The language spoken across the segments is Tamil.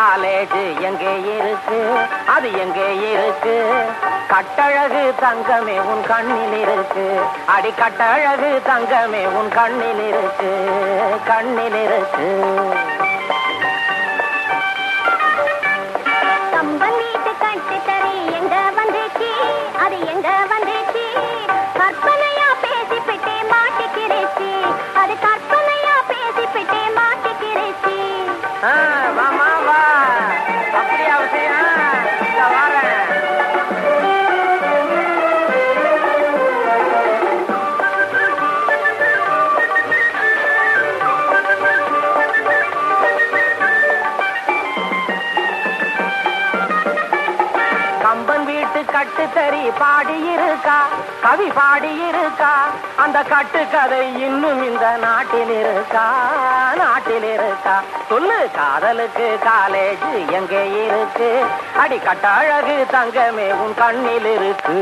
காலேஜ் எங்கே இருக்கு அது எங்கே இருக்கு கட்டழகு தங்கமே உன் கண்ணில் இருக்கு அடி கட்டழகு தங்கமே உன் கண்ணில் இருக்கு கண்ணில் இருக்கு கம்பன் வீட்டு கட்டு தறி எங்க வந்துச்சு அது எங்க வந்துச்சு கற்பனையா பேசிப்பிட்டே மாட்டிக்கிருச்சு அது கற்பனையா பேசிப்பிட்டே மாட்டிக்கிருச்சு ஆ, வாம்மா, வா அப்படியா விஷயம் இதோ வாரேன் கம்பன் வீட்டு கட்டு தறி பாடி இருக்கா கவி பாடி இருக்கா அந்த கட்டு கதை இன்னும் இந்த நாட்டில் இருக்கா நாட்டில் இருக்கா சொல்லு காதலுக்கு காலேஜ் எங்கே இருக்கு அடி கட்டழகு தங்கமே உன் கண்ணில் இருக்கு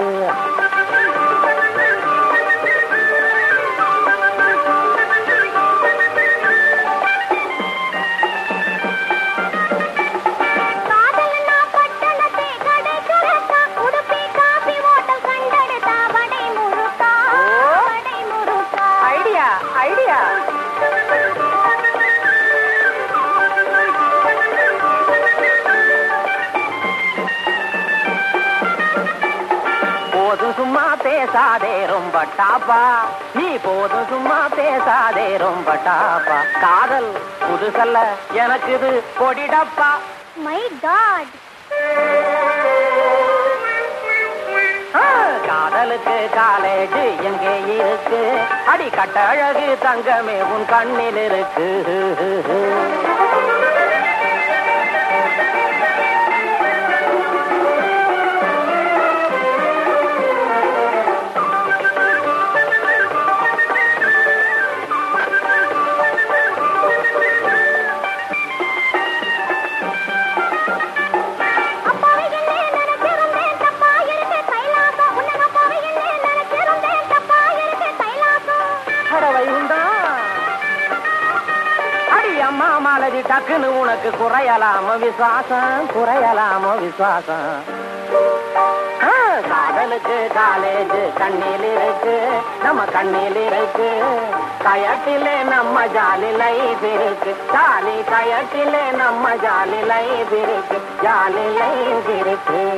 காதலனா பட்டணத்தை கடை கரக்கா உடுப்பி காபி ஓட்டல் கண்டெடுத்தா வடை முறுக்கா ஓ. வடை முறுக்கா ஐடியா ஐடியா போதும் சும்மா பேசாதே ரொம்ப டாப்பா நீ போதும் சும்மா பேசாதே ரொம்ப டாப்பா காதல் புதுசல்ல எனக்கு இது கொடிடப்பா மை காட் ஆ, காதலுக்கு காலேஜ் எங்கே இருக்கு அடி கட்டழகு தங்கமே உன் கண்ணில் இருக்கு அப்பாவை என்ன நினைச்சிருந்தேன் தப்பா இருக்கு கைலாசம் உன்னை அப்பாவை என்ன நினைச்சிருந்தேன் தப்பா இருக்கு கைலாசம் பறவை உண்டா அடி அம்மா மாலதி டக்குன்னு உனக்கு குறையலாம விசுவாசம் குறையலாம விசுவாசம் ஆ, காதலுக்கு காலேஜ் கண்ணில் இருக்கு நம்ம கண்ணில் இருக்கு கயட்டிலே நம்ம ஜாலி லைஃப் இருக்கு ஜாலி கயட்டிலே நம்ம ஜாலி லைஃப் இருக்கு ஜாலி லைஃப் இருக்கு